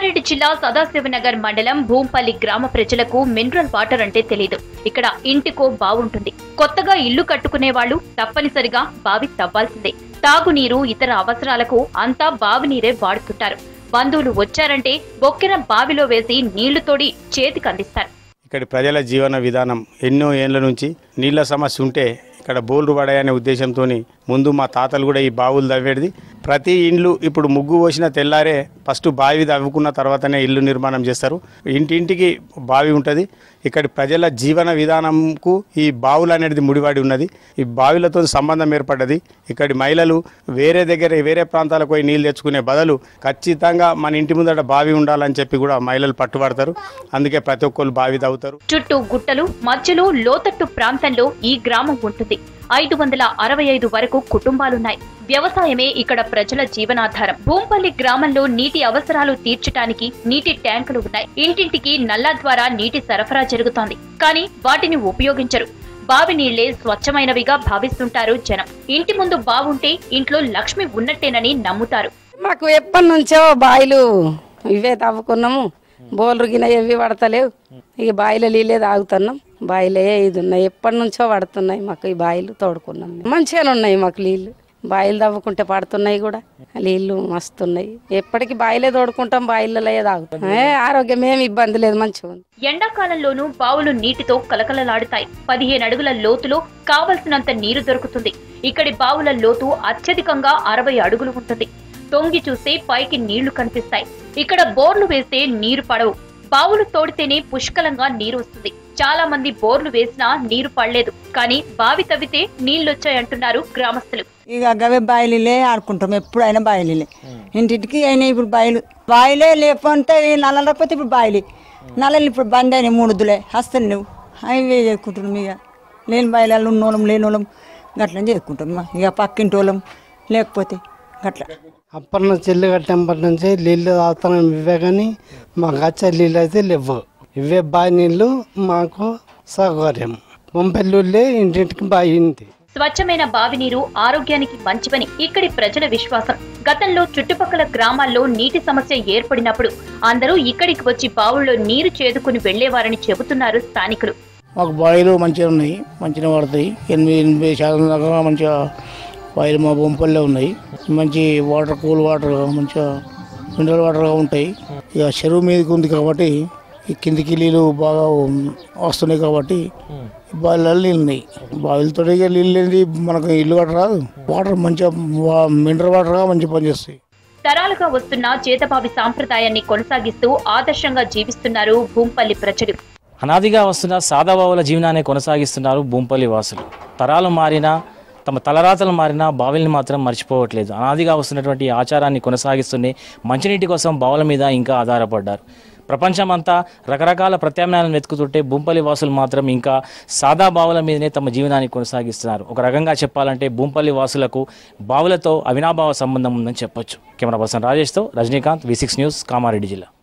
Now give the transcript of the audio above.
కామారెడ్డి జిల్లా సదాశివనగర్ మండలం భూంపల్లి గ్రామ ప్రజలకు మినరల్ వాటర్ అంటే తెలియదు ఇక్కడ ఇంటికో బావుంటుంది కొత్తగా ఇల్లు కట్టుకునే వాళ్ళు తప్పనిసరిగా బావి తవ్వాల్సిందే తాగునీరు ఇతర అవసరాలకు అంతా బావి నీరే వాడుతుంటారు బంధువులు వచ్చారంటే బొక్కెన బావిలో వేసి నీళ్లు తోడి చేతికి అందిస్తారు ఇక్కడి ప్రజల జీవన విధానం ఎన్నో ఏళ్ళ నుంచి నీళ్ళ సమస్య ఉంటే ఇక్కడ బోర్లు పడాయనే ఉద్దేశంతో ముందు మా తాతలు కూడా ఈ బావులు తవ్వేది ప్రతి ఇండ్లు ఇప్పుడు ముగ్గు పోసిన తెల్లారే ఫస్ట్ బావి తవ్వుకున్న తర్వాతనే ఇల్లు నిర్మాణం చేస్తారు ఇంటింటికి బావి ఉంటుంది ఇక్కడి ప్రజల జీవన విధానంకు ఈ బావులు అనేది ముడిపడి ఉన్నది ఈ బావిలతో సంబంధం ఏర్పడ్డది ఇక్కడి మహిళలు వేరే దగ్గర వేరే ప్రాంతాలకు పోయి నీళ్ళు తెచ్చుకునే బదులు ఖచ్చితంగా మన ఇంటి ముందట బావి ఉండాలని చెప్పి కూడా మహిళలు పట్టుబడతారు అందుకే ప్రతి ఒక్కరు బావి తవ్వుతారు చుట్టూ గుట్టలు మధ్యలో లోతట్టు ప్రాంతంలో ఈ గ్రామం ఉంటుంది ఐదు వందల అరవై ఐదు వరకు కుటుంబాలున్నాయి వ్యవసాయమే ఇక్కడ ప్రజల జీవనాధారం భూంపల్లి గ్రామంలో నీటి అవసరాలు తీర్చడానికి నీటి ట్యాంకులు ఉన్నాయి ఇంటింటికి నల్లా ద్వారా నీటి సరఫరా జరుగుతోంది కానీ వాటిని ఉపయోగించరు బావి నీళ్లే స్వచ్ఛమైనవిగా భావిస్తుంటారు జనం ఇంటి ముందు బావుంటే ఇంట్లో లక్ష్మి ఉన్నట్టేనని నమ్ముతారు మాకు ఎప్పటి నుంచో బాయిలు ఇవే తవ్వుకున్నాము బోర్లు గిన ఎవి పడతలేవు ఇక బాయిల నీళ్ళే తాగుతున్నాం బాయిలే ఇది ఉన్నాయి ఎప్పటి నుంచో పడుతున్నాయి మాకు ఈ బాయిలు తోడుకున్నాం మేము. మంచిగానే ఉన్నాయి మాకు నీళ్ళు బాయిలు తవ్వుకుంటే పడుతున్నాయి కూడా నీళ్ళు మస్తున్నాయి ఎప్పటికీ బాయిలే తోడుకుంటాం బాయిలలో తాగుతాం ఏ, ఆరోగ్యం ఏమి ఇబ్బంది లేదు మంచిగా ఉంది ఎండాకాలంలోనూ బావులు నీటితో కలకలలాడుతాయి పదిహేను అడుగుల లోతులో కావలసినంత నీరు దొరుకుతుంది ఇక్కడి బావుల లోతు అత్యధికంగా అరవై అడుగులు ఉంటుంది తొంగి చూస్తే పైకి నీళ్లు కనిపిస్తాయి ఇక్కడ బోర్లు వేస్తే నీరు పడవు బావులు తోడితేనే పుష్కలంగా నీరు వస్తుంది చాలా మంది బోర్లు వేసినా నీరు పడలేదు కానీ బావి తవ్వితే నీళ్లొచ్చాయంటున్నారు గ్రామస్తులు ఇక గవే బాయిలే ఆడుకుంటాం ఎప్పుడైనా బాయిలే ఇంటింటికి అయినా ఇప్పుడు బాయిలు బాయిలే లేకపోతే ఈ నల్ల లేకపోతే ఇప్పుడు బాయిలే నల్లలు ఇప్పుడు బంద్ అయినాయి మూడుదులే వస్తాను నువ్వు అవి చేసుకుంటున్నాం ఇక లేని బాయిలలో ఉన్నోళ్ళం లేని వాళ్ళం గట్లని చేసుకుంటాం ఇక పక్కింటి వాళ్ళం లేకపోతే గట్ల అప్పటి నుంచి ఇల్లు కట్టినప్పటి నుంచి నీళ్ళు తాగుతున్నాం ఇవే కానీ మాకు వచ్చే నీళ్ళు అయితే లేవు ఇవే బావి నీళ్ళు మాకు సౌకర్యం పంపెల్లుళ్ళే ఇంటింటికి బావి ఉంది స్వచ్ఛమైన బావి నీరు ఆరోగ్యానికి మంచివని ఇక్కడి ప్రజల విశ్వాసం గతంలో చుట్టుపక్కల గ్రామాల్లో నీటి సమస్య ఏర్పడినప్పుడు అందరూ ఇక్కడికి వచ్చి బావుల్లో నీరు చేదుకుని వెళ్లేవారని చెబుతున్నారు స్థానికులు మాకు బాయిలు మంచిగా ఉన్నాయి మంచిగా పడతాయి ఎనిమిది ఎనభై శాతం దాకా మంచిగా బాయిలు మా బొంపల్లో ఉన్నాయి మంచి వాటర్ కూల్ వాటర్ మంచిగా మినరల్ వాటర్గా ఉంటాయి ఇక చెరువు మీదకి ఉంది కాబట్టి ఈ కిందికి నీళ్ళు బాగా వస్తున్నాయి కాబట్టి ఈ బావిలలో నీళ్ళు ఉన్నాయి బావిలతో నీళ్ళు లేనిది మనకు ఇల్లు కట్ట రాదు వాటర్ మంచిగా మినరల్ వాటర్గా మంచిగా పనిచేస్తాయి తరాలుగా వస్తున్న చేతబావి సాంప్రదాయాన్ని కొనసాగిస్తూ ఆదర్శంగా జీవిస్తున్నారు భూంపల్లి ప్రజలు అనాదిగా వస్తున్న సాదాబావుల జీవనాన్ని కొనసాగిస్తున్నారు భూంపల్లి వాసులు తరాలు మారినా తమ తలరాతలు మారినా బావిల్ని మాత్రం మర్చిపోవట్లేదు అనాదిగా వస్తున్నటువంటి ఈ ఆచారాన్ని కొనసాగిస్తూనే మంచినీటి కోసం బావుల మీద ఇంకా ఆధారపడ్డారు ప్రపంచమంతా రకరకాల ప్రత్యామ్నాయాలను వెతుకుతుంటే భూంపల్లి వాసులు మాత్రం ఇంకా సాదా బావుల మీదనే తమ జీవనాన్ని కొనసాగిస్తున్నారు ఒక రకంగా చెప్పాలంటే భూంపల్లి వాసులకు బావులతో అవినాభావ సంబంధం ఉందని చెప్పొచ్చు కెమెరా పర్సన్ రాజేష్తో Rajinikanth V six news Kamareddy జిల్లా